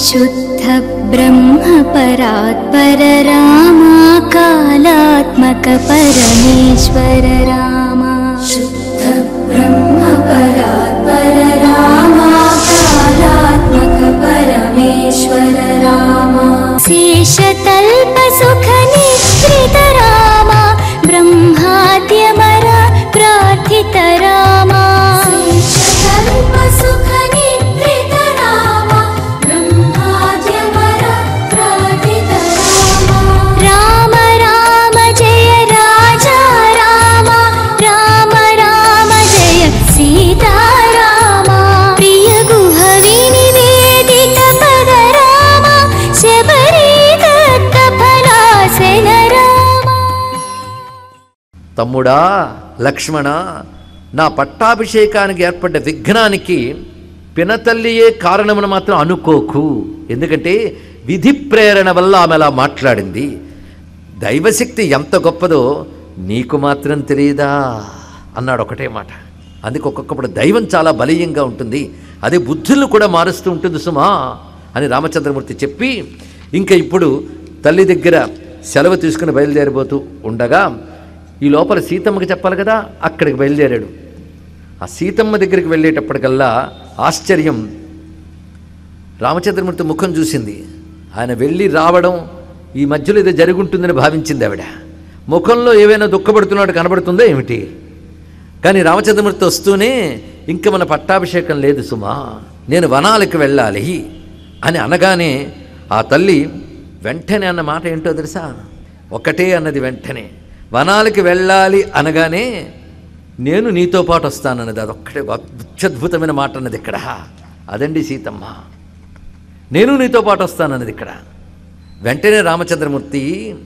शुद्ध ब्रह्म परात्पर रामा कालात्मक परमेश्वर रामा शुद्ध ब्रह्म परात्पर रामा कालात्मक परमेश्वर रामा शेषतल्प सुख निश्रित रामा ब्रह्माद्यमरा प्रार्थित रामा शेषतल्प सुख निश्रित रामा ब्रह्माद्यमरा प्रार्थित रामा राम राम जय राजा राम राम राम जय सीता राम प्रिय गुह विनिवेदित पद राम शबरी दत्त फलासन राम తమ్ముడా లక్ష్మణ నా పట్టాభిషేకానికి ఏర్పడ్డ విఘ్నానికి పినతల్లియే కారణమని మాత్రం అనుకోకు ఎందుకంటే విధి ప్రేరణ వల్ల ఆమె అలా మాట్లాడింది దైవశక్తి ఎంత గొప్పదో నీకు మాత్రం తెలియదా అన్నాడు ఒకటే మాట అందుకే ఒక్కొక్కప్పుడు దైవం చాలా బలీయంగా ఉంటుంది అదే బుద్ధులను కూడా మారుస్తూ ఉంటుంది సుమా అని రామచంద్రమూర్తి చెప్పి ఇంకా ఇప్పుడు తల్లి దగ్గర సెలవు తీసుకుని బయలుదేరిపోతూ ఉండగా ఈ లోపల సీతమ్మకి చెప్పాలి కదా అక్కడికి బయలుదేరాడు ఆ సీతమ్మ దగ్గరికి వెళ్ళేటప్పటికల్లా ఆశ్చర్యం రామచంద్రమూర్తి ముఖం చూసింది ఆయన వెళ్ళి రావడం ఈ మధ్యలో ఏదో జరుగుంటుందని భావించింది ఆవిడ ముఖంలో ఏవైనా దుఃఖపడుతున్నాడు కనబడుతుందో ఏమిటి కానీ రామచంద్రమూర్తి వస్తూనే ఇంక మన పట్టాభిషేకం లేదు సుమా నేను వనాలకు వెళ్ళాలి అని అనగానే ఆ తల్లి వెంటనే అన్న మాట ఏంటో తెలుసా ఒకటే అన్నది వెంటనే వనాలకి వెళ్ళాలి అనగానే నేను నీతో పాటు వస్తానన్నది అదొక్కటే అత్యద్భుతమైన మాట అన్నది ఇక్కడ అదండి సీతమ్మ నేను నీతో పాటు వస్తానన్నది ఇక్కడ వెంటనే రామచంద్రమూర్తి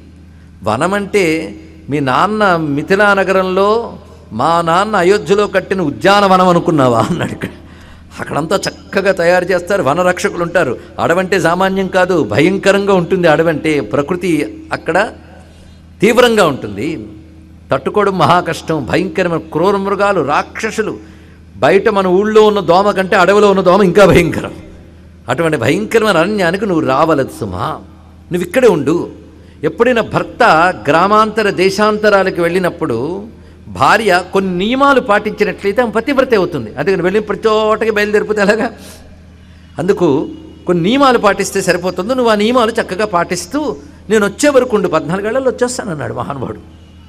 వనమంటే మీ నాన్న మిథిలా నగరంలో మా నాన్న అయోధ్యలో కట్టిన ఉద్యానవనం అనుకున్నావా అన్నాడు ఇక్కడ అక్కడంతా చక్కగా తయారు చేస్తారు వనరక్షకులు ఉంటారు అడవంటే సామాన్యం కాదు భయంకరంగా ఉంటుంది అడవంటే ప్రకృతి అక్కడ తీవ్రంగా ఉంటుంది తట్టుకోవడం మహా కష్టం భయంకరమైన క్రూర మృగాలు రాక్షసులు బయట మన ఊళ్ళో ఉన్న దోమ కంటే అడవిలో ఉన్న దోమ ఇంకా భయంకరం అటువంటి భయంకరమైన అరణ్యానికి నువ్వు రావలదు సుమా నువ్వు ఇక్కడే ఉండు ఎప్పుడైనా భర్త గ్రామాంతర దేశాంతరాలకు వెళ్ళినప్పుడు భార్య కొన్ని నియమాలు పాటించినట్లయితే ఆమె పతివ్రత అవుతుంది అందుకని వెళ్ళిన ప్రతి చోటకి బయలుదేరిపోతే ఎలాగా అందుకు కొన్ని నియమాలు పాటిస్తే సరిపోతుంది నువ్వు ఆ నియమాలు చక్కగా పాటిస్తూ నేను వచ్చే వరకు ఉండు పద్నాలుగేళ్లలో వచ్చేస్తానన్నాడు మహానుభావుడు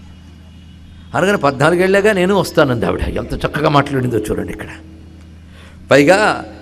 అనగానే పద్నాలుగేళ్లగా నేను వస్తానంది ఆవిడ ఎంత చక్కగా మాట్లాడిందో చూడండి ఇక్కడ పైగా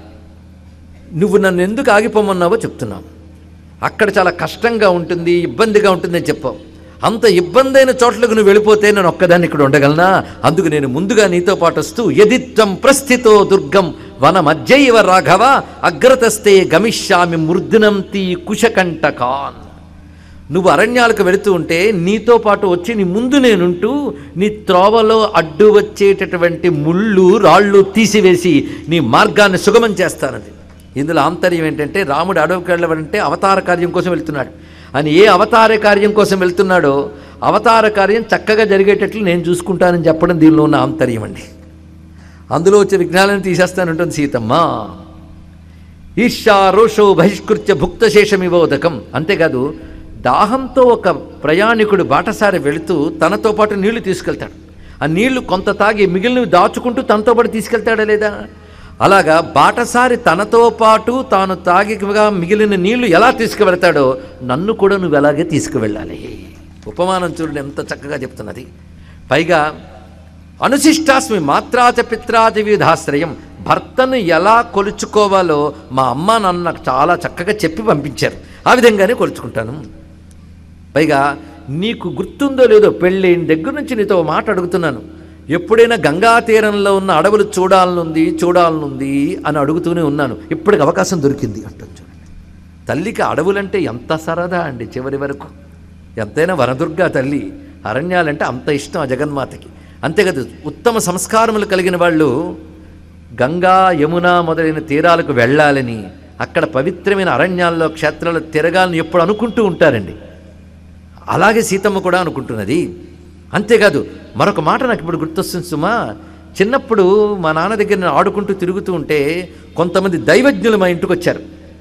నువ్వు నన్ను ఎందుకు ఆగిపోమన్నావో చెప్తున్నావు అక్కడ చాలా కష్టంగా ఉంటుంది ఇబ్బందిగా ఉంటుందని చెప్పావు అంత ఇబ్బంది అయిన చోట్లకు నువ్వు వెళ్ళిపోతే నేను ఒక్కదాన్ని ఇక్కడ ఉండగలనా అందుకు నేను ముందుగా నీతో పాటు వస్తూ యదిత్వం ప్రస్థితో దుర్గం వన మధ్యైవ రాఘవ అగ్రతస్తే గమిష్యామి మృద్దునంతి కుశకంటకాన్ నువ్వు అరణ్యాలకు వెళుతూ ఉంటే నీతో పాటు వచ్చి నీ ముందు నేనుంటూ నీ త్రోవలో అడ్డు వచ్చేటటువంటి ముళ్ళు రాళ్ళు తీసివేసి నీ మార్గాన్ని సుగమం చేస్తానది ఇందులో ఆంతర్యం ఏంటంటే రాముడు అడవికి వెళ్ళాలంటే అవతార కార్యం కోసం వెళ్తున్నాడు అని ఏ అవతార కార్యం కోసం వెళ్తున్నాడో అవతార కార్యం చక్కగా జరిగేటట్లు నేను చూసుకుంటానని చెప్పడం దీనిలో ఉన్న ఆంతర్యం అండి అందులో వచ్చే విఘ్నాలను తీసేస్తానంటుంది సీతమ్మ ఈర్షా రోషో బహిష్కృత్య భుక్తశేషమివోదకం అంతేకాదు దాహంతో ఒక ప్రయాణికుడు బాటసారి వెళుతూ తనతో పాటు నీళ్లు తీసుకెళ్తాడు ఆ నీళ్లు కొంత తాగి మిగిలినవి దాచుకుంటూ తనతో పాటు తీసుకెళ్తాడా లేదా అలాగా బాటసారి తనతో పాటు తాను తాగిగా మిగిలిన నీళ్లు ఎలా తీసుకువెళ్తాడో నన్ను కూడా నువ్వు అలాగే తీసుకువెళ్ళాలి ఉపమానం చూడండి ఎంత చక్కగా చెప్తున్నది పైగా అనుశిష్టాస్మి మాత్రాచ పిత్రాచ విధాశ్రయం భర్తను ఎలా కొలుచుకోవాలో మా అమ్మ నాన్న నాకు చాలా చక్కగా చెప్పి పంపించారు ఆ విధంగానే కొలుచుకుంటాను పైగా నీకు గుర్తుందో లేదో పెళ్ళైన దగ్గర నుంచి నీతో ఓ మాట అడుగుతున్నాను ఎప్పుడైనా గంగా తీరంలో ఉన్న అడవులు చూడాలనుంది చూడాలనుంది అని అడుగుతూనే ఉన్నాను ఇప్పటికి అవకాశం దొరికింది అంటుంది చూడండి తల్లికి అడవులంటే ఎంత సరదా అండి చివరి వరకు ఎంతైనా వనదుర్గా తల్లి అరణ్యాలంటే అంత ఇష్టం ఆ జగన్మాతకి అంతేకాదు ఉత్తమ సంస్కారములు కలిగిన వాళ్ళు గంగా యమున మొదలైన తీరాలకు వెళ్ళాలని అక్కడ పవిత్రమైన అరణ్యాల్లో క్షేత్రాల్లో తిరగాలని ఎప్పుడు అనుకుంటూ ఉంటారండి అలాగే సీతమ్మ కూడా అనుకుంటున్నది అంతేకాదు మరొక మాట నాకు ఇప్పుడు గుర్తొస్తుంది సుమా చిన్నప్పుడు మా నాన్న దగ్గర నేను ఆడుకుంటూ తిరుగుతూ ఉంటే కొంతమంది దైవజ్ఞులు మా ఇంటికి వచ్చారు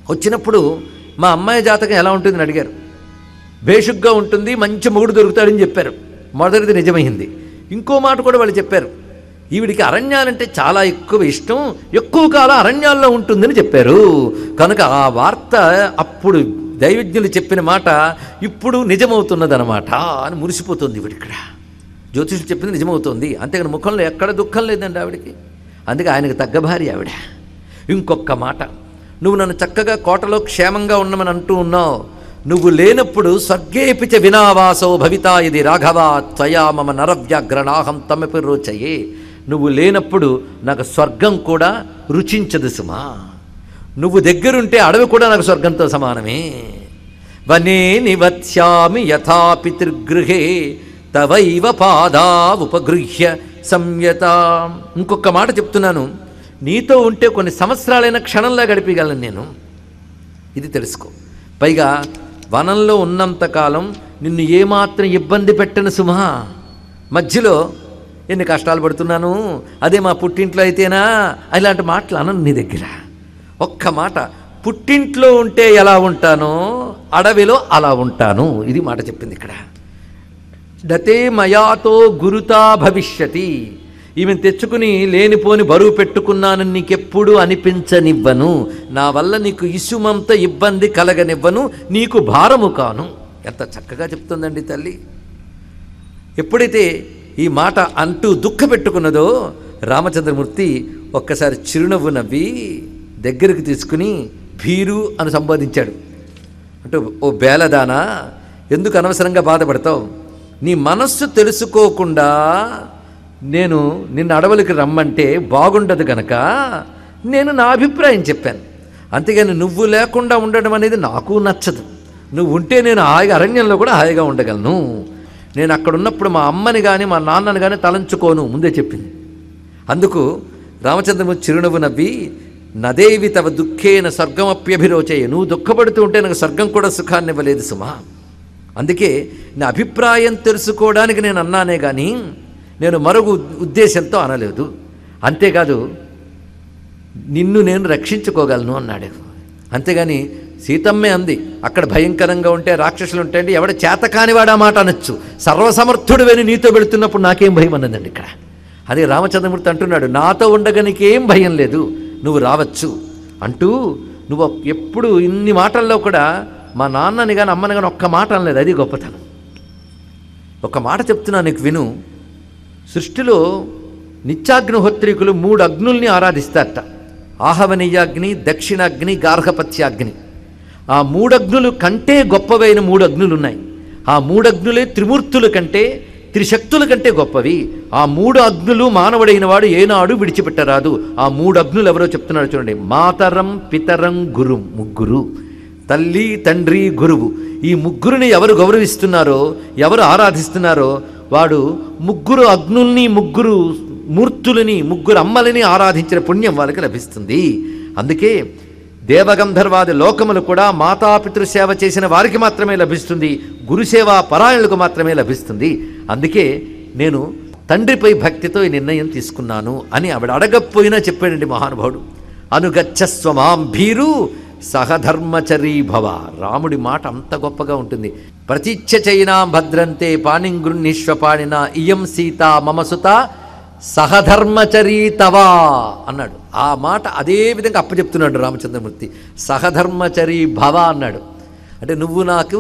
వచ్చినప్పుడు మా అమ్మాయి జాతకం ఎలా ఉంటుందని అడిగారు బేషుగ్గా ఉంటుంది మంచి మొగుడు దొరుకుతాడని చెప్పారు మొదటిది నిజమైంది ఇంకో మాట కూడా వాళ్ళు చెప్పారు ఈవిడికి అరణ్యాలంటే చాలా ఎక్కువ ఇష్టం ఎక్కువ కాలం అరణ్యాల్లో ఉంటుందని చెప్పారు కనుక ఆ వార్త అప్పుడు దైవజ్ఞులు చెప్పిన మాట ఇప్పుడు నిజమవుతున్నదనమాట అని మురిసిపోతుంది ఈవిడిక్కడ జ్యోతిషులు చెప్పింది నిజమవుతుంది అంతేగాని ముఖంలో ఎక్కడ దుఃఖం లేదండి ఆవిడికి అందుకే ఆయనకు తగ్గ భార్య ఆవిడ ఇంకొక మాట నువ్వు నన్ను చక్కగా కోటలో క్షేమంగా ఉండమని అంటూ ఉన్నావు నువ్వు లేనప్పుడు స్వర్గేపిచ వినావాసో భవితా ఇది రాఘవా త్వయా మమ నరవ్యాగ్రణాహం తమపి రోచయే నువ్వు లేనప్పుడు నాకు స్వర్గం కూడా రుచించదు సుమా నువ్వు దగ్గరుంటే అడవి కూడా నాకు స్వర్గంతో సమానమే వనే నివత్స్యామి యథా పితృగృహే తవైవ పాదా ఉపగృహ్య సంయత ఇంకొక మాట చెప్తున్నాను నీతో ఉంటే కొన్ని సంవత్సరాలైన క్షణంలా గడిపగలను నేను ఇది తెలుసుకో పైగా వనంలో ఉన్నంతకాలం నిన్ను ఏమాత్రం ఇబ్బంది పెట్టను సుమా మధ్యలో ఎన్ని కష్టాలు పడుతున్నాను అదే మా పుట్టింట్లో అయితేనా ఇలాంటి మాటలు అనను నీ దగ్గర ఒక్క మాట పుట్టింట్లో ఉంటే ఎలా ఉంటానో అడవిలో అలా ఉంటాను ఇది మాట చెప్పింది ఇక్కడ డతే మయాతో గురుతా భవిష్యతి ఈమెను తెచ్చుకుని లేనిపోని బరువు పెట్టుకున్నానని నీకెప్పుడు అనిపించనివ్వను నా వల్ల నీకు ఇసుమంత ఇబ్బంది కలగనివ్వను నీకు భారము కాను ఎంత చక్కగా చెప్తుందండి తల్లి ఎప్పుడైతే ఈ మాట అంటూ దుఃఖ పెట్టుకున్నదో రామచంద్రమూర్తి ఒక్కసారి చిరునవ్వు నవ్వి దగ్గరికి తీసుకుని భీరు అని సంబోధించాడు అంటే ఓ బేలదానా ఎందుకు అనవసరంగా బాధపడతావు నీ మనస్సు తెలుసుకోకుండా నేను నిన్ను అడవులకి రమ్మంటే బాగుండదు గనక నేను నా అభిప్రాయం చెప్పాను అంతేగాని నువ్వు లేకుండా ఉండడం అనేది నాకు నచ్చదు నువ్వు ఉంటే నేను హాయిగా అరణ్యంలో కూడా హాయిగా ఉండగలను నేను అక్కడ ఉన్నప్పుడు మా అమ్మని కానీ మా నాన్నని కానీ తలంచుకోను ముందే చెప్పింది అందుకు రామచంద్రమూర్తి చిరునవ్వు నవ్వి నదేవి తవ దుఃఖేన స్వర్గమప్యభిరోచయ నువ్వు దుఃఖపడుతూ ఉంటే నాకు స్వర్గం కూడా సుఖాన్ని ఇవ్వలేదు సుమా అందుకే నా అభిప్రాయం తెలుసుకోవడానికి నేను అన్నానే కానీ నేను మరొక ఉద్- ఉద్దేశంతో అనలేదు అంతేకాదు నిన్ను నేను రక్షించుకోగలను అన్నాడు అంతేగాని సీతమ్మే అంది అక్కడ భయంకరంగా ఉంటే రాక్షసులు ఉంటే అంటే ఎవడ చేతకానివాడా మాట అనొచ్చు సర్వసమర్థుడు వెని నీతో వెళుతున్నప్పుడు నాకేం భయం అన్నదండి ఇక్కడ అదే రామచంద్రమూర్తి అంటున్నాడు నాతో ఉండగా నీకేం భయం లేదు నువ్వు రావచ్చు అంటూ నువ్వు ఎప్పుడు ఇన్ని మాటల్లో కూడా మా నాన్నని కానీ అమ్మని కానీ ఒక్క మాట అనలేదు అది గొప్పతనం ఒక మాట చెప్తున్నా నీకు విను సృష్టిలో నిత్యాగ్నిహోత్రికులు మూడు అగ్నుల్ని ఆరాధిస్తారట ఆహవనీయాగ్ని దక్షిణాగ్ని గార్హపత్యాగ్ని ఆ మూడగ్నులు కంటే గొప్పవైన మూడు అగ్నులు ఉన్నాయి ఆ మూడగ్నులే త్రిమూర్తుల కంటే త్రిశక్తుల కంటే గొప్పవి ఆ మూడు అగ్నులు మానవుడైన వాడు ఏనాడు విడిచిపెట్టరాదు ఆ మూడు అగ్నులు ఎవరో చెప్తున్నాడు చూడండి మాతరం పితరం గురు ముగ్గురు తల్లి తండ్రి గురువు ఈ ముగ్గురిని ఎవరు గౌరవిస్తున్నారో ఎవరు ఆరాధిస్తున్నారో వాడు ముగ్గురు అగ్నుల్ని ముగ్గురు మూర్తులని ముగ్గురు అమ్మలని ఆరాధించిన పుణ్యం వాళ్ళకి లభిస్తుంది అందుకే దేవగంధర్వాది లోకములు కూడా మాతాపితృ సేవ చేసిన వారికి మాత్రమే లభిస్తుంది గురుసేవ పరాయణులకు మాత్రమే లభిస్తుంది అందుకే నేను తండ్రిపై భక్తితో ఈ నిర్ణయం తీసుకున్నాను అని ఆవిడ అడగకపోయినా చెప్పాడండి మహానుభావుడు అనుగచ్చస్వమాం భీరు సహధర్మచరీ భవ రాముడి మాట అంత గొప్పగా ఉంటుంది ప్రతిచ్ఛ చైనాం భద్రంతే పాణింగృణీశ్వపాణిన ఇయం సీత మమ సుత సహధర్మచరీ తవా అన్నాడు ఆ మాట అదే విధంగా అప్పచెప్తున్నాడు రామచంద్రమూర్తి సహధర్మచరీ భవ అన్నాడు అంటే నువ్వు నాకు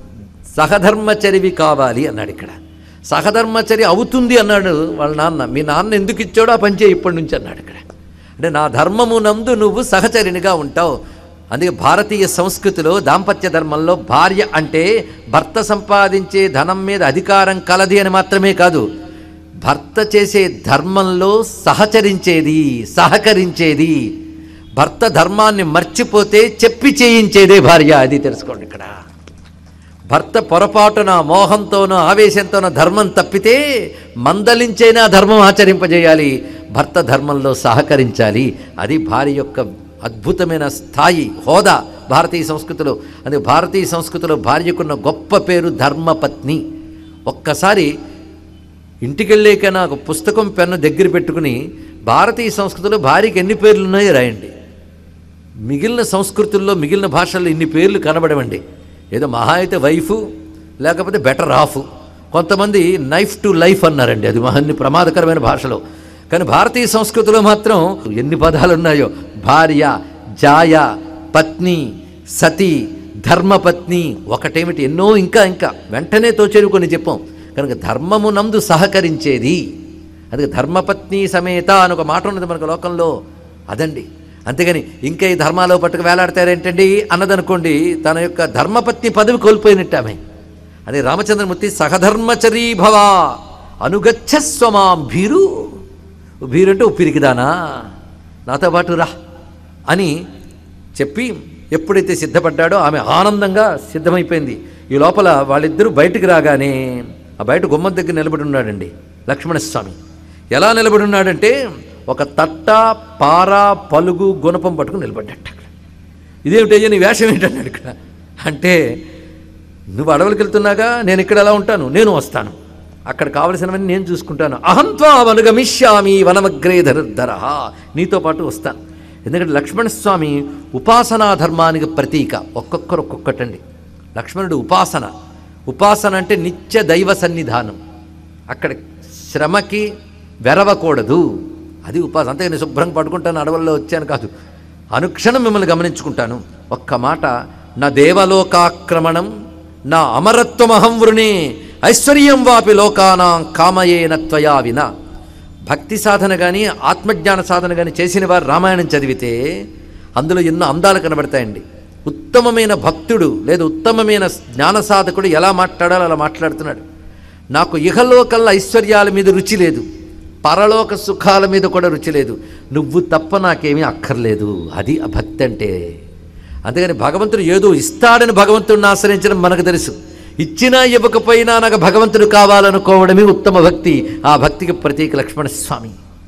సహధర్మచరివి కావాలి అన్నాడు ఇక్కడ సహధర్మచరి అవుతుంది అన్నాడు వాళ్ళ నాన్న మీ నాన్న ఎందుకు ఇచ్చాడో ఆ పంచే ఇప్పటి నుంచి అన్నాడు ఇక్కడ అంటే నా ధర్మము నందు నువ్వు సహచరినిగా ఉంటావు అందుకే భారతీయ సంస్కృతిలో దాంపత్య ధర్మంలో భార్య అంటే భర్త సంపాదించే ధనం మీద అధికారం కలది అని మాత్రమే కాదు భర్త చేసే ధర్మంలో సహచరించేది సహకరించేది భర్త ధర్మాన్ని మర్చిపోతే చెప్పి చేయించేదే భార్య అది తెలుసుకోండి ఇక్కడ భర్త పొరపాటున మోహంతోనో ఆవేశంతోనో ధర్మం తప్పితే మందలించైనా ధర్మం ఆచరింపజేయాలి భర్త ధర్మంలో సహకరించాలి అది భార్య యొక్క అద్భుతమైన స్థాయి హోదా భారతీయ సంస్కృతిలో అది భారతీయ సంస్కృతిలో భార్యకున్న గొప్ప పేరు ధర్మపత్ని ఒక్కసారి ఇంటికెళ్ళాక నాకు పుస్తకం పెన్ను దగ్గర పెట్టుకుని భారతీయ సంస్కృతిలో భార్యకి ఎన్ని పేర్లు ఉన్నాయో రాయండి మిగిలిన సంస్కృతుల్లో మిగిలిన భాషల్లో ఇన్ని పేర్లు కనబడవండి ఏదో మహా అయితే వైఫ్ లేకపోతే బెటర్ ఆఫ్ కొంతమంది నైఫ్ టు లైఫ్ అన్నారండి అది మహాన్ని ప్రమాదకరమైన భాషలో కానీ భారతీయ సంస్కృతిలో మాత్రం ఎన్ని పదాలు ఉన్నాయో భార్య జాయ పత్ని సతి ధర్మపత్ని ఒకటేమిటి ఎన్నో ఇంకా ఇంకా వెంటనే తోచేవి కొన్ని చెప్పాం కనుక ధర్మము నందు సహకరించేది అందుకే ధర్మపత్ని సమేత అని ఒక మాట ఉన్నది మనకు లోకంలో అదండి అంతేగాని ఇంకా ఈ ధర్మాలో పట్టుకు వేలాడతారేంటండి అన్నదనుకోండి తన యొక్క ధర్మపత్ని పదవి కోల్పోయినట్టు ఆమె అదే రామచంద్రమూర్తి సహధర్మచరీ భవ అనుగచ్చస్వమాం భీరు భీరు అంటే ఉప్పిరికిదానా నాతో పాటు రా అని చెప్పి ఎప్పుడైతే సిద్ధపడ్డాడో ఆమె ఆనందంగా సిద్ధమైపోయింది ఈ లోపల వాళ్ళిద్దరూ బయటికి రాగానే ఆ బయట గుమ్మం దగ్గర నిలబడి ఉన్నాడండి లక్ష్మణస్వామి ఎలా నిలబడి ఉన్నాడంటే ఒక తట్ట పార పలుగు గుణపం పట్టుకుని నిలబడ్డట అక్కడ ఇదేమిటయ్యా నీ వేషం ఏంటన్నాడు ఇక్కడ అంటే నువ్వు అడవులకు వెళ్తున్నాగా నేను ఇక్కడ ఎలా ఉంటాను నేను వస్తాను అక్కడ కావలసినవన్నీ నేను చూసుకుంటాను అహంత్వా వనుగమిష్యామి వనమగ్రే ధర నీతో పాటు వస్తాను ఎందుకంటే లక్ష్మణస్వామి ఉపాసనా ధర్మానికి ప్రతీక ఒక్కొక్కరు ఒక్కొక్కటండి లక్ష్మణుడు ఉపాసన ఉపాసన అంటే నిత్య దైవ సన్నిధానం అక్కడ శ్రమకి వెరవకూడదు అది ఉపాసన అంతేగాని శుభ్రంగా పడుకుంటాను అడవుల్లో వచ్చాను కాదు అనుక్షణం మిమ్మల్ని గమనించుకుంటాను ఒక్క మాట నా దేవలోకాక్రమణం నా అమరత్వమహం వృణే ఐశ్వర్యం వాపి లోకానాం కామయేన త్వయా విన భక్తి సాధన కానీ ఆత్మజ్ఞాన సాధన కానీ చేసిన వారు రామాయణం చదివితే అందులో ఎన్నో అందాలు కనబడతాయండి ఉత్తమమైన భక్తుడు లేదా ఉత్తమమైన జ్ఞాన సాధకుడు ఎలా మాట్లాడాలో అలా మాట్లాడుతున్నాడు నాకు ఇహలోకల్ల ఐశ్వర్యాల మీద రుచి లేదు పరలోక సుఖాల మీద కూడా రుచి లేదు నువ్వు తప్ప నాకేమీ అక్కర్లేదు అది ఆ భక్తి అంటే అంతేగాని భగవంతుడు ఏదో ఇస్తాడని భగవంతుడిని ఆశ్రయించడం మనకు తెలుసు ఇచ్చినా ఇవ్వకపోయినా నాకు భగవంతుడు కావాలనుకోవడమే ఉత్తమ భక్తి ఆ భక్తికి ప్రతీక లక్ష్మణస్వామి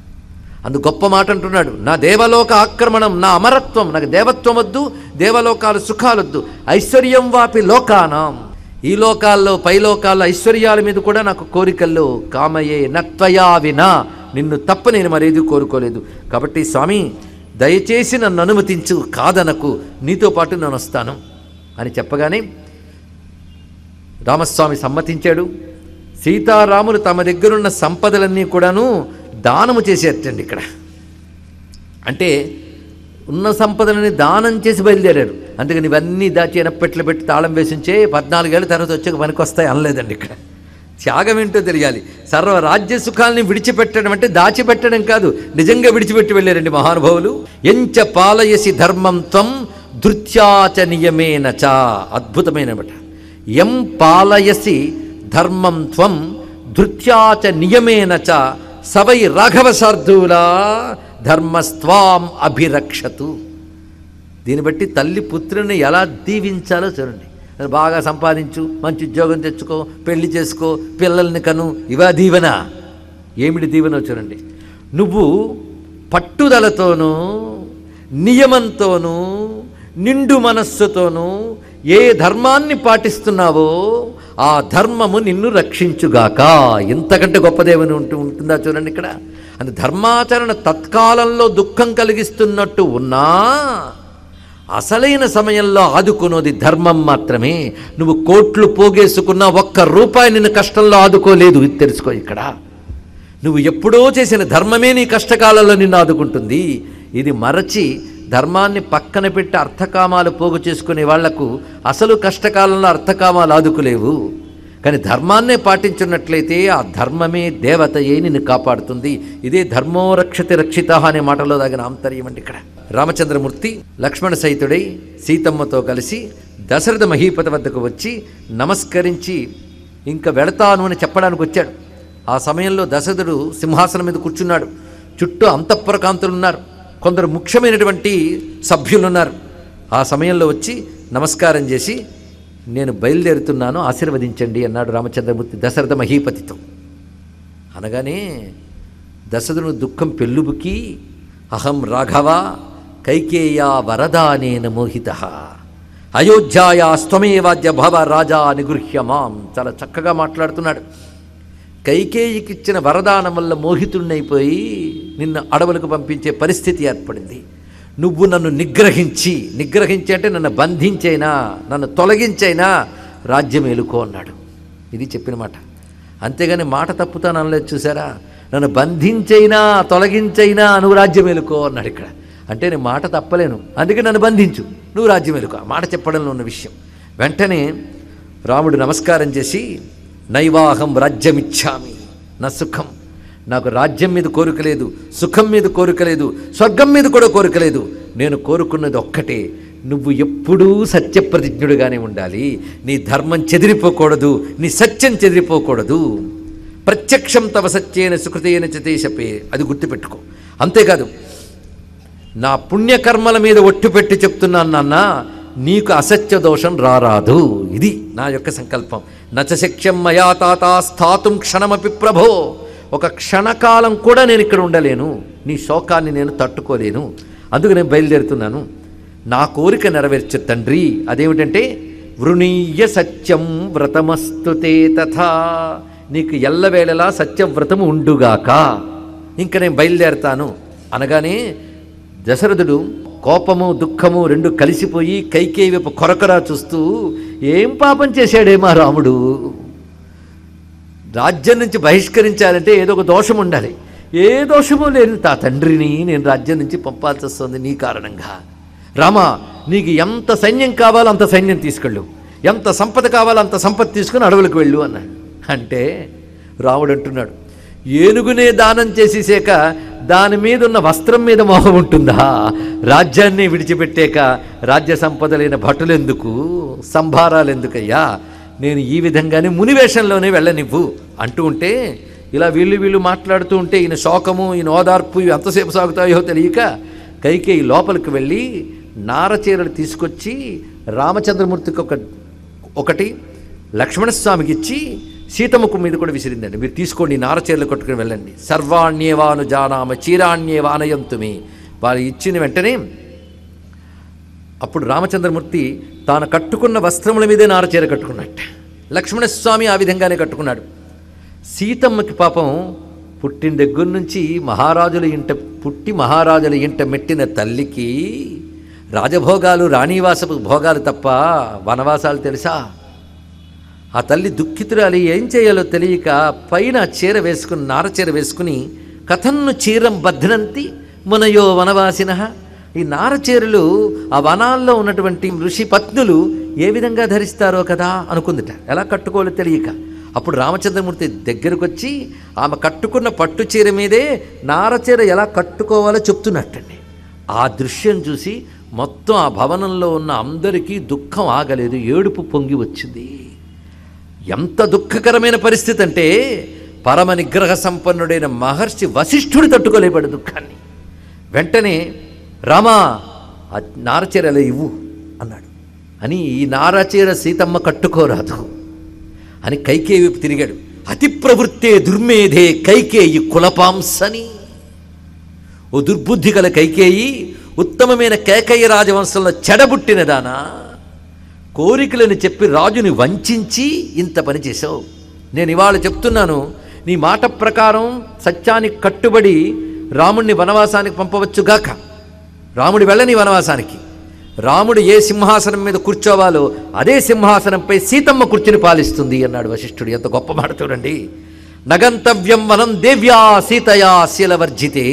అందు గొప్ప మాట అంటున్నాడు నా దేవలోక ఆక్రమణం నా అమరత్వం నాకు దేవత్వం వద్దు దేవలోకాలు సుఖాలొద్దు ఐశ్వర్యం వాపి లోకానాం ఈ లోకాల్లో పై లోకాల్లో ఐశ్వర్యాల మీద కూడా నాకు కోరికల్లో కామయే నత్వయా వినా నిన్ను తప్ప నేను మరేది కోరుకోలేదు కాబట్టి స్వామి దయచేసి నన్ను అనుమతించు కాదనకు నీతో పాటు నేను వస్తాను అని చెప్పగానే రామస్వామి సమ్మతించాడు సీతారాములు తమ దగ్గరున్న సంపదలన్నీ కూడాను దానము చేసేటండి ఇక్కడ అంటే ఉన్న సంపదలని దానం చేసి బయలుదేరారు అందుకని ఇవన్నీ దాచి ఎనపెట్లు పెట్టి తాళం వేసించే పద్నాలుగేళ్ల తర్వాత వచ్చాక పనికొస్తాయి అనలేదండి ఇక్కడ త్యాగం ఏంటో తెలియాలి సర్వ రాజ్య సుఖాల్ని విడిచిపెట్టడం అంటే దాచిపెట్టడం కాదు నిజంగా విడిచిపెట్టి వెళ్ళారండి మహానుభావులు ఎంచ పాలయసి ధర్మం త్వం ధృత్యాచ నియమేన చ అద్భుతమైనమాట ఎం పాలయసి ధర్మం త్వం ధృత్యాచ నియమేన చ సవై రాఘవ శార్దూలా ధర్మస్త్వాం అభిరక్షతు దీన్ని బట్టి తల్లి పుత్రుని ఎలా దీవించాలో చూడండి అది బాగా సంపాదించు మంచి ఉద్యోగం తెచ్చుకో పెళ్లి చేసుకో పిల్లల్ని కను ఇవా దీవెన ఏమిటి దీవెనో చూడండి నువ్వు పట్టుదలతోనూ నియమంతోనూ నిండు మనస్సుతోనూ ఏ ధర్మాన్ని పాటిస్తున్నావో ఆ ధర్మము నిన్ను రక్షించుగాక ఇంతకంటే గొప్పదేమని ఉంటూ ఉంటుందా చూడండి ఇక్కడ అది ధర్మాచరణ తత్కాలంలో దుఃఖం కలిగిస్తున్నట్టు ఉన్నా అసలైన సమయంలో ఆదుకున్నది ధర్మం మాత్రమే నువ్వు కోట్లు పోగేసుకున్న ఒక్క రూపాయి నిన్ను కష్టంలో ఆదుకోలేదు ఇది తెలుసుకో ఇక్కడ నువ్వు ఎప్పుడో చేసిన ధర్మమే నీ కష్టకాలంలో నిన్ను ఆదుకుంటుంది ఇది మరచి ధర్మాన్ని పక్కన పెట్టి అర్థకామాలు పోగు చేసుకునే వాళ్లకు అసలు కష్టకాలంలో అర్థకామాలు ఆదుకులేవు కానీ ధర్మాన్నే పాటించున్నట్లయితే ఆ ధర్మమే దేవతయే నిన్ను కాపాడుతుంది ఇదే ధర్మో రక్షతి రక్షిత అనే మాటలో దాగిన ఆంతర్యం అండి ఇక్కడ రామచంద్రమూర్తి లక్ష్మణ సహితుడై సీతమ్మతో కలిసి దశరథ మహీపతి వద్దకు వచ్చి నమస్కరించి ఇంకా వెళతాను అని చెప్పడానికి వచ్చాడు ఆ సమయంలో దశరథుడు సింహాసనం మీద కూర్చున్నాడు చుట్టూ అంతఃపురకాంతులు ఉన్నారు కొందరు ముఖ్యమైనటువంటి సభ్యులు ఉన్నారు ఆ సమయంలో వచ్చి నమస్కారం చేసి నేను బయలుదేరుతున్నాను ఆశీర్వదించండి అన్నాడు రామచంద్రమూర్తి దశరథ మహీపతితో అనగానే దశరథుడు దుఃఖం పెళ్ళుబుకి అహం రాఘవ కైకేయా వరదానేన మోహిత అయోధ్యాయా స్వమేవాద్య భవ రాజా నిగృహ్య మాం చాలా చక్కగా మాట్లాడుతున్నాడు కైకేయికిచ్చిన వరదానం వల్ల మోహితుడినైపోయి నిన్ను అడవులకు పంపించే పరిస్థితి ఏర్పడింది నువ్వు నన్ను నిగ్రహించి నిగ్రహించి అంటే నన్ను బంధించైనా నన్ను తొలగించైనా రాజ్యం ఏలుకో అన్నాడు ఇది చెప్పిన మాట అంతేగాని మాట తప్పుతాను అనలేదు చూసారా నన్ను బంధించైనా తొలగించైనా నువ్వు రాజ్యం ఏలుకో అన్నాడు ఇక్కడ అంటే నేను మాట తప్పలేను అందుకే నన్ను బంధించు నువ్వు రాజ్యం ఏలుకో ఆ మాట చెప్పడంలో ఉన్న విషయం వెంటనే రాముడు నమస్కారం చేసి నైవాహం రాజ్యమిచ్చామి నా సుఖం నాకు రాజ్యం మీద కోరిక లేదు సుఖం మీద కోరిక లేదు స్వర్గం మీద కూడా కోరిక లేదు నేను కోరుకున్నది ఒక్కటే నువ్వు ఎప్పుడూ సత్యప్రతిజ్ఞుడుగానే ఉండాలి నీ ధర్మం చెదిరిపోకూడదు నీ సత్యం చెదిరిపోకూడదు ప్రత్యక్షం తవ సత్యేన సుకృతేన చతేశపే అది గుర్తుపెట్టుకో అంతేకాదు నా పుణ్యకర్మల మీద ఒట్టు పెట్టి చెప్తున్నాను నాన్న నీకు అసత్య దోషం రారాదు ఇది నా యొక్క సంకల్పం నచశక్ష్యం మయా తాత స్థాతుం క్షణమపి ప్రభో ఒక క్షణకాలం కూడా నేను ఇక్కడ ఉండలేను నీ శోకాన్ని నేను తట్టుకోలేను అందుకు నేను బయలుదేరుతున్నాను నా కోరిక నెరవేర్చు తండ్రి అదేమిటంటే వృణీయ సత్యం వ్రతమస్తుతే తథా నీకు ఎల్లవేళలా సత్యవ్రతము ఉండుగాక ఇంక నేను బయలుదేరతాను అనగానే దశరథుడు కోపము దుఃఖము రెండు కలిసిపోయి కైకేయి వైపు కొరకరా చూస్తూ ఏం పాపం చేశాడే మా రాముడు రాజ్యం నుంచి బహిష్కరించాలంటే ఏదో ఒక దోషం ఉండాలి ఏ దోషము లేని తా తండ్రిని నేను రాజ్యం నుంచి పంపాల్సి వస్తుంది నీ కారణంగా రామా నీకు ఎంత సైన్యం కావాలో అంత సైన్యం తీసుకెళ్ళు ఎంత సంపద కావాలో అంత సంపద తీసుకుని అడవులకు వెళ్ళు అన్నాడు అంటే రాముడు అంటున్నాడు ఏనుగునే దానం చేసేసాక దాని మీద ఉన్న వస్త్రం మీద మోహం ఉంటుందా రాజ్యాన్ని విడిచిపెట్టాక రాజ్య సంపదలైన భటులెందుకు సంభారాలు ఎందుకయ్యా నేను ఈ విధంగానే మునివేషంలోనే వెళ్ళనివ్వు అంటూ ఉంటే ఇలా వీళ్ళు వీళ్ళు మాట్లాడుతూ ఉంటే ఈయన శోకము ఈయన ఓదార్పు ఇవి ఎంతసేపు సాగుతాయో తెలియక కైకేయి లోపలికి వెళ్ళి నారచీరలు తీసుకొచ్చి రామచంద్రమూర్తికి ఒక ఒకటి లక్ష్మణస్వామికి ఇచ్చి సీతముఖం మీద కూడా విసిరిందండి మీరు తీసుకోండి నారచీరలు కట్టుకుని వెళ్ళండి సర్వాణ్యేవాను జానామ చీరాణ్యేవానయంతుమి వారు ఇచ్చిన వెంటనే అప్పుడు రామచంద్రమూర్తి తాను కట్టుకున్న వస్త్రముల మీదే నారచీర కట్టుకున్నట్ట లక్ష్మణస్వామి ఆ విధంగానే కట్టుకున్నాడు సీతమ్మకి పాపం పుట్టిన దగ్గర నుంచి మహారాజుల ఇంట పుట్టి మహారాజుల ఇంట మెట్టిన తల్లికి రాజభోగాలు రాణివాసపు భోగాలు తప్ప వనవాసాలు తెలుసా ఆ తల్లి దుఃఖితురాలి ఏం చేయాలో తెలియక పైన చీర వేసుకుని నారచీర వేసుకుని కథన్ను చీరం బధ్నంతి మునయో వనవాసిన ఈ నారచీరలు ఆ వనాల్లో ఉన్నటువంటి ఋషి పత్నులు ఏ విధంగా ధరిస్తారో కదా అనుకుందిట ఎలా కట్టుకోవాలో తెలియక అప్పుడు రామచంద్రమూర్తి దగ్గరకు వచ్చి ఆమె కట్టుకున్న పట్టు చీర మీదే నారచీర ఎలా కట్టుకోవాలో చెప్తున్నట్టండి ఆ దృశ్యం చూసి మొత్తం ఆ భవనంలో ఉన్న అందరికీ దుఃఖం ఆగలేదు ఏడుపు పొంగి వచ్చింది ఎంత దుఃఖకరమైన పరిస్థితి అంటే పరమ నిగ్రహ సంపన్నుడైన మహర్షి వశిష్ఠుడు తట్టుకోలేపాడు దుఃఖాన్ని వెంటనే రామా ఆ నారచీరలు ఇవ్వు అన్నాడు అని ఈ నారచీర సీతమ్మ కట్టుకోరాదు అని కైకేయి వైపు తిరిగాడు అతి ప్రవృత్తే దుర్మేధే కైకేయి కులపాంసని ఓ దుర్బుద్ధి గల కైకేయి ఉత్తమమైన కేకయ్య రాజవంశంలో చెడబుట్టిన దానా కోరికలను చెప్పి రాజుని వంచించి ఇంత పని చేశావు నేను ఇవాళ చెప్తున్నాను నీ మాట ప్రకారం సత్యానికి కట్టుబడి రాముణ్ణి వనవాసానికి పంపవచ్చుగాక రాముడి వెళ్ళని వనవాసానికి రాముడు ఏ సింహాసనం మీద కూర్చోవాలో అదే సింహాసనంపై సీతమ్మ కూర్చుని పాలిస్తుంది అన్నాడు వశిష్ఠుడు ఎంత గొప్ప మాట చూడండి నగంతవ్యం వనం దేవ్యా సీతయా శీలవర్జితే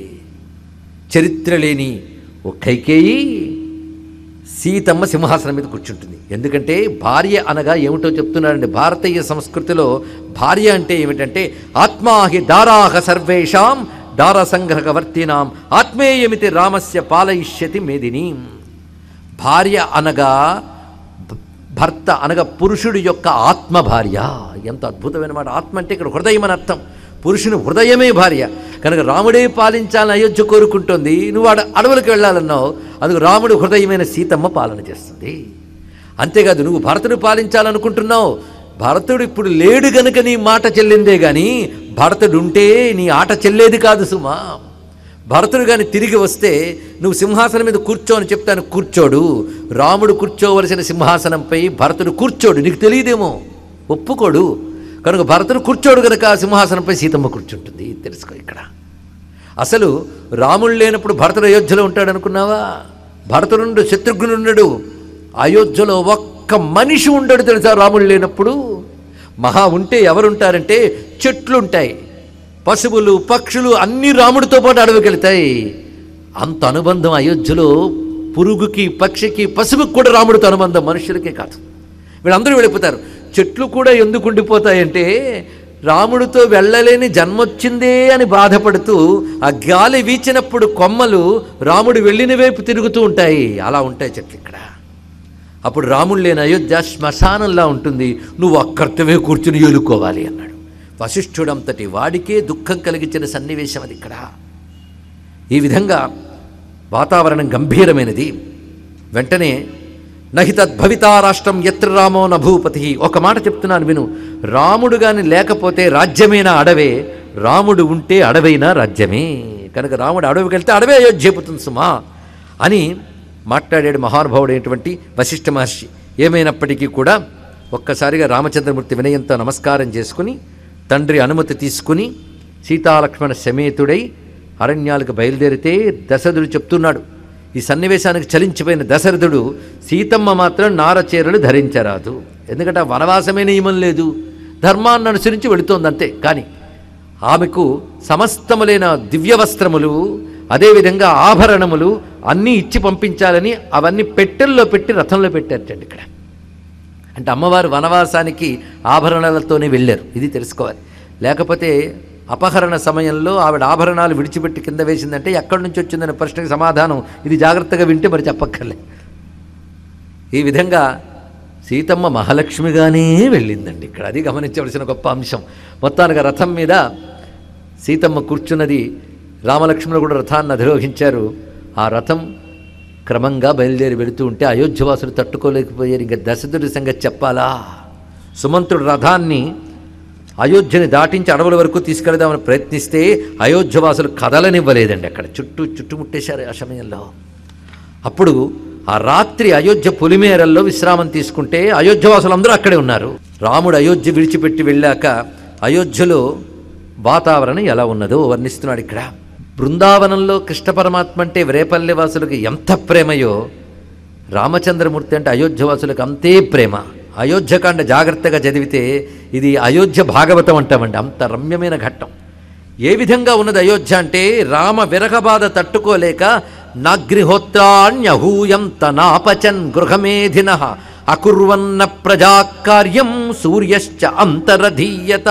చరిత్ర లేని ఓ కైకేయి సీతమ్మ సింహాసనం మీద కూర్చుంటుంది ఎందుకంటే భార్య అనగా ఏమిటో చెప్తున్నాడండి భారతీయ సంస్కృతిలో భార్య అంటే ఏమిటంటే ఆత్మాహి దారాహ సర్వేషాం దార సంగ్రహవర్తినాం ఆత్మేయమితి రామస్య పాలయిష్యతి మేదిని భార్య అనగా భ- భర్త అనగా పురుషుడి యొక్క ఆత్మ భార్య ఎంత అద్భుతమైన మాట ఆత్మ అంటే ఇక్కడ హృదయం అని అర్థం పురుషుని హృదయమే భార్య కనుక రాముడే పాలించాలని అయోధ్య కోరుకుంటుంది నువ్వు అడ అడవులకు వెళ్ళాలన్నావు అందుకు రాముడు హృదయమైన సీతమ్మ పాలన చేస్తుంది అంతేకాదు నువ్వు భరతుడు పాలించాలనుకుంటున్నావు భరతుడు ఇప్పుడు లేడు గనుక నీ మాట చెల్లిందే గాని భరతుడు ఉంటే నీ ఆట చెల్లేది కాదు సుమా భరతుడు కానీ తిరిగి వస్తే నువ్వు సింహాసనం మీద కూర్చో అని చెప్తాను కూర్చోడు రాముడు కూర్చోవలసిన సింహాసనంపై భరతుడు కూర్చోడు నీకు తెలియదేమో ఒప్పుకోడు కనుక భరతుడు కూర్చోడు కనుక ఆ సింహాసనంపై సీతమ్మ కూర్చుంటుంది తెలుసుకో ఇక్కడ అసలు రాముడు లేనప్పుడు భరతుడు అయోధ్యలో ఉంటాడు అనుకున్నావా భరతుడు శత్రుఘ్నుడు అయోధ్యలో ఒక్క మనిషి ఉండడు తెలుసా రాముడు లేనప్పుడు మహా ఉంటే ఎవరుంటారంటే చెట్లుంటాయి పశువులు పక్షులు అన్ని రాముడితో పాటు అడవికి వెళ్తాయి అంత అనుబంధం అయోధ్యలో పురుగుకి పక్షికి పశువుకి కూడా రాముడితో అనుబంధం మనుషులకే కాదు వీళ్ళందరూ వెళ్ళిపోతారు చెట్లు కూడా ఎందుకు ఉండిపోతాయంటే రాముడితో వెళ్ళలేని జన్మొచ్చిందే అని బాధపడుతూ ఆ గాలి వీచినప్పుడు కొమ్మలు రాముడు వెళ్ళిన వైపు తిరుగుతూ ఉంటాయి అలా ఉంటాయి చెట్లు ఇక్కడ అప్పుడు రాముడు లేని అయోధ్య శ్మశానంలా ఉంటుంది నువ్వు అక్కర్తమే కూర్చుని ఏలుకోవాలి అన్నాడు వశిష్ఠుడంతటి వాడికే దుఃఖం కలిగించిన సన్నివేశం అది ఇక్కడ ఈ విధంగా వాతావరణం గంభీరమైనది వెంటనే నహి తద్భవితా రాష్ట్రం ఎత్ర రామో నభూపతి ఒక మాట చెప్తున్నాను విను రాముడు గాని లేకపోతే రాజ్యమైన అడవే రాముడు ఉంటే అడవైనా రాజ్యమే కనుక రాముడు అడవికి వెళ్తే అడవే అయోధ్యపుతుంది సుమా అని మాట్లాడాడు మహానుభావుడైనటువంటి వశిష్ఠ మహర్షి ఏమైనప్పటికీ కూడా ఒక్కసారిగా రామచంద్రమూర్తి వినయంతో నమస్కారం చేసుకుని తండ్రి అనుమతి తీసుకుని సీతాలక్ష్మణ సమేతుడై అరణ్యాలకు బయలుదేరితే దశరథుడు చెప్తున్నాడు ఈ సన్నివేశానికి చలించిపోయిన దశరథుడు సీతమ్మ మాత్రం నారచీరలు ధరించరాదు ఎందుకంటే ఆ వనవాసమే నియమం లేదు ధర్మాన్ని అనుసరించి వెళుతోంది అంతే కానీ ఆమెకు సమస్తములైన దివ్య వస్త్రములు అదేవిధంగా ఆభరణములు అన్నీ ఇచ్చి పంపించాలని అవన్నీ పెట్టెల్లో పెట్టి రథంలో పెట్టారటండి ఇక్కడ అంటే అమ్మవారు వనవాసానికి ఆభరణాలతోనే వెళ్ళారు ఇది తెలుసుకోవాలి లేకపోతే అపహరణ సమయంలో ఆవిడ ఆభరణాలు విడిచిపెట్టి కింద వేసిందంటే ఎక్కడి నుంచి వచ్చిందనే ప్రశ్నకి సమాధానం ఇది జాగ్రత్తగా వింటే మరి చెప్పక్కర్లే ఈ విధంగా సీతమ్మ మహాలక్ష్మిగానే వెళ్ళిందండి ఇక్కడ అది గమనించవలసిన గొప్ప అంశం మొత్తానికి రథం మీద సీతమ్మ కూర్చున్నది రామలక్ష్మణులు కూడా రథాన్ని అధిరోహించారు ఆ రథం క్రమంగా బయలుదేరి వెళుతూ ఉంటే అయోధ్యవాసులు తట్టుకోలేకపోయారు ఇంకా దశరథుడి సంగతి చెప్పాలా సుమంతుడు రథాన్ని అయోధ్యని దాటించి అడవుల వరకు తీసుకెళదామని ప్రయత్నిస్తే అయోధ్యవాసులు కదలనివ్వలేదండి అక్కడ చుట్టూ చుట్టుముట్టేశారు ఆ సమయంలో అప్పుడు ఆ రాత్రి అయోధ్య పులిమేరల్లో విశ్రామం తీసుకుంటే అయోధ్యవాసులందరూ అక్కడే ఉన్నారు రాముడు అయోధ్య విడిచిపెట్టి వెళ్ళాక అయోధ్యలో వాతావరణం ఎలా ఉన్నదో వర్ణిస్తున్నాడు ఇక్కడ బృందావనంలో కృష్ణ పరమాత్మ అంటే రేపల్లె వాసులకు ఎంత ప్రేమయో రామచంద్రమూర్తి అంటే అయోధ్యవాసులకు అంతే ప్రేమ అయోధ్యకాండ జాగ్రత్తగా చదివితే ఇది అయోధ్య భాగవతం అంటామండి అంత రమ్యమైన ఘట్టం ఏ విధంగా ఉన్నది అయోధ్య అంటే రామ విరహబాధ తట్టుకోలేక నాగ్నిహోత్రాణ్యహూయం తనాపచన్ గృహమేధిన అకుర్వన్న ప్రజాకార్యం సూర్యశ్చ అంతరధీయత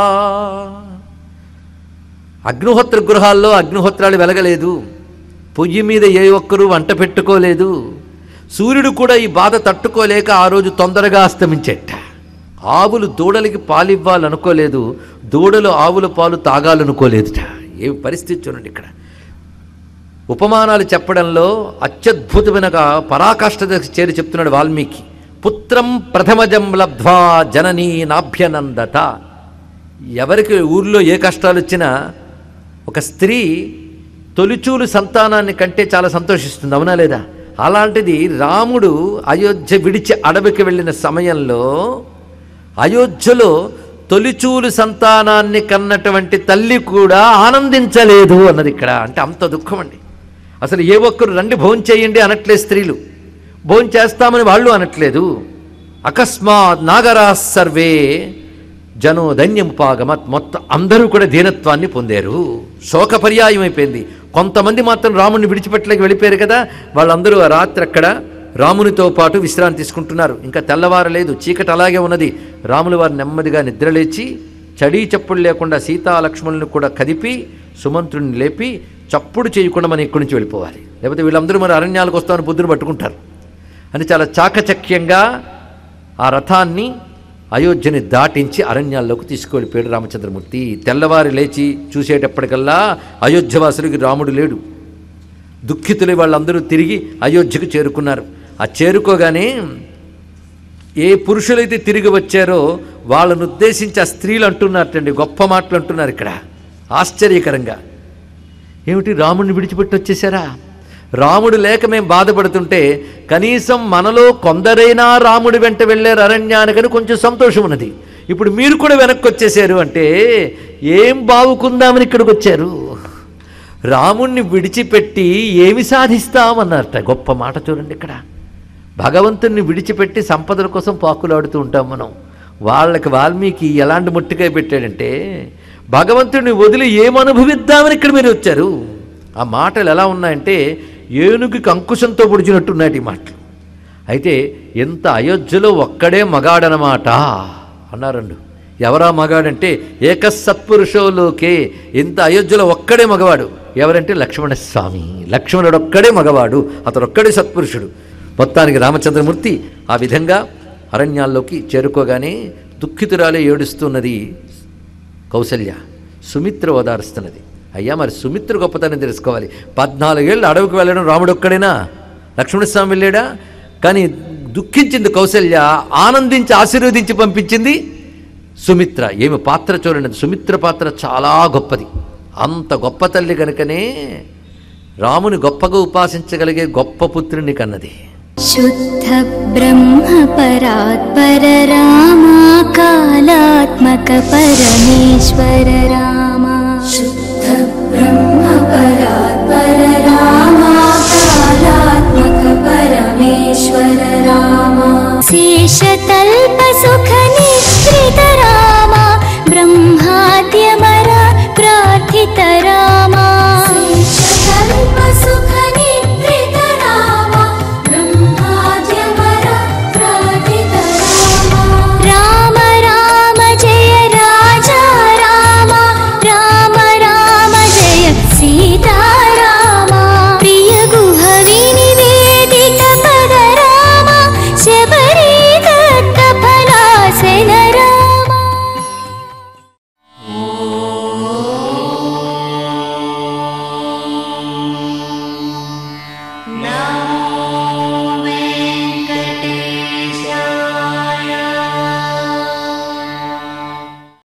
అగ్నిహోత్ర గృహాల్లో అగ్నిహోత్రాలు వెలగలేదు పొయ్యి మీద ఏ ఒక్కరూ వంట పెట్టుకోలేదు సూర్యుడు కూడా ఈ బాధ తట్టుకోలేక ఆ రోజు తొందరగా అస్తమించేట ఆవులు దూడలకి పాలివ్వాలనుకోలేదు దూడలు ఆవుల పాలు తాగాలనుకోలేదుట ఏ పరిస్థితి చూడండి ఇక్కడ ఉపమానాలు చెప్పడంలో అత్యద్భుతమైన ఒక పరాకాష్ఠ దశకు చేరి చెప్తున్నాడు వాల్మీకి పుత్రం ప్రథమజం లబ్ధ్వా జననీ నాభ్యనందత ఎవరికి ఊర్లో ఏ కష్టాలు వచ్చినా ఒక స్త్రీ తొలిచూలు సంతానాన్ని కంటే చాలా సంతోషిస్తుంది అవునా లేదా అలాంటిది రాముడు అయోధ్య విడిచి అడవికి వెళ్ళిన సమయంలో అయోధ్యలో తొలిచూలు సంతానాన్ని కన్నటువంటి తల్లి కూడా ఆనందించలేదు అన్నది ఇక్కడ అంటే అంత దుఃఖం అండి అసలు ఏ ఒక్కరు రండి భోంచేయండి అనట్లేదు స్త్రీలు భోంచేస్తామని వాళ్ళు అనట్లేదు అకస్మాత్ నాగరా సర్వే జనో ధన్యముపాగమత్ మొత్తం అందరూ కూడా దీనత్వాన్ని పొందారు శోక పర్యాయం అయిపోయింది కొంతమంది మాత్రం రాముడిని విడిచిపెట్టలేక వెళ్ళిపోయారు కదా వాళ్ళందరూ ఆ రాత్రి అక్కడ రామునితో పాటు విశ్రాంతి తీసుకుంటున్నారు ఇంకా తెల్లవారలేదు చీకటి అలాగే ఉన్నది రాములు వారు నెమ్మదిగా నిద్రలేచి చడీ చప్పుడు లేకుండా సీతా లక్ష్మణుని కూడా కదిపి సుమంత్రుని లేపి చప్పుడు చేయకుండా మనం ఇక్కడి నుంచి వెళ్ళిపోవాలి లేకపోతే వీళ్ళందరూ మరి అరణ్యాలకు వస్తామని బుద్ధుని పట్టుకుంటారు అని చాలా చాకచక్యంగా ఆ రథాన్ని అయోధ్యని దాటించి అరణ్యాల్లోకి తీసుకువెళ్ళిపోయాడు రామచంద్రమూర్తి తెల్లవారి లేచి చూసేటప్పటికల్లా అయోధ్యవాసులకి రాముడు లేడు దుఃఖితులై వాళ్ళందరూ తిరిగి అయోధ్యకు చేరుకున్నారు ఆ చేరుకోగానే ఏ పురుషులైతే తిరిగి వచ్చారో వాళ్ళను ఉద్దేశించి ఆ స్త్రీలు అంటున్నారటండి గొప్ప మాటలు అంటున్నారు ఇక్కడ ఆశ్చర్యకరంగా ఏమిటి రాముడిని విడిచిపెట్టి వచ్చేసారా రాముడు లేక మేము బాధపడుతుంటే కనీసం మనలో కొందరైనా రాముడి వెంట వెళ్ళారు అరణ్యానికని కొంచెం సంతోషం ఉన్నది ఇప్పుడు మీరు కూడా వెనక్కి వచ్చేసారు అంటే ఏం బావుకుందామని ఇక్కడికి వచ్చారు రాముణ్ణి విడిచిపెట్టి ఏమి సాధిస్తామన్నారట గొప్ప మాట చూడండి ఇక్కడ భగవంతుణ్ణి విడిచిపెట్టి సంపదల కోసం పాకులాడుతూ ఉంటాం మనం వాళ్ళకి వాల్మీకి ఎలాంటి ముట్టికాయ పెట్టాడంటే భగవంతుడిని వదిలి ఏమనుభవిద్దామని ఇక్కడ మీరు వచ్చారు ఆ మాటలు ఎలా ఉన్నాయంటే ఏనుగుకి అంకుశంతో పొడిచినట్టు ఉన్నాయి ఈ మాటలు అయితే ఎంత అయోధ్యలో ఒక్కడే మగాడనమాట అన్నారండు ఎవరా మగాడంటే ఏకసత్పురుషోలోకే ఎంత అయోధ్యలో ఒక్కడే మగవాడు ఎవరంటే లక్ష్మణస్వామి లక్ష్మణుడు ఒక్కడే మగవాడు అతడు ఒక్కడే సత్పురుషుడు మొత్తానికి రామచంద్రమూర్తి ఆ విధంగా అరణ్యాల్లోకి చేరుకోగానే దుఃఖితురాలే ఏడుస్తున్నది కౌసల్య సుమిత్ర ఓదారుస్తున్నది అయ్యా మరి సుమిత్ర గొప్పతనం తెలుసుకోవాలి పద్నాలుగేళ్ళు అడవికి వెళ్ళడం రాముడు ఒక్కడేనా లక్ష్మణస్వామి వెళ్ళాడా కానీ దుఃఖించింది కౌసల్య ఆనందించి ఆశీర్వదించి పంపించింది సుమిత్ర ఏమి పాత్ర చూడండి సుమిత్ర పాత్ర చాలా గొప్పది అంత గొప్ప తల్లి కనుకనే రాముని గొప్పగా ఉపాసించగలిగే గొప్ప పుత్రుని కన్నది शुद्ध ब्रह्म परात्पर रामा कालात्मक परमेश्वर रामा शुद्ध ब्रह्म परात्पर रामा कालात्मक परमेश्वर रामा शेषतल्प सुख निश्रित रामा ब्रह्मा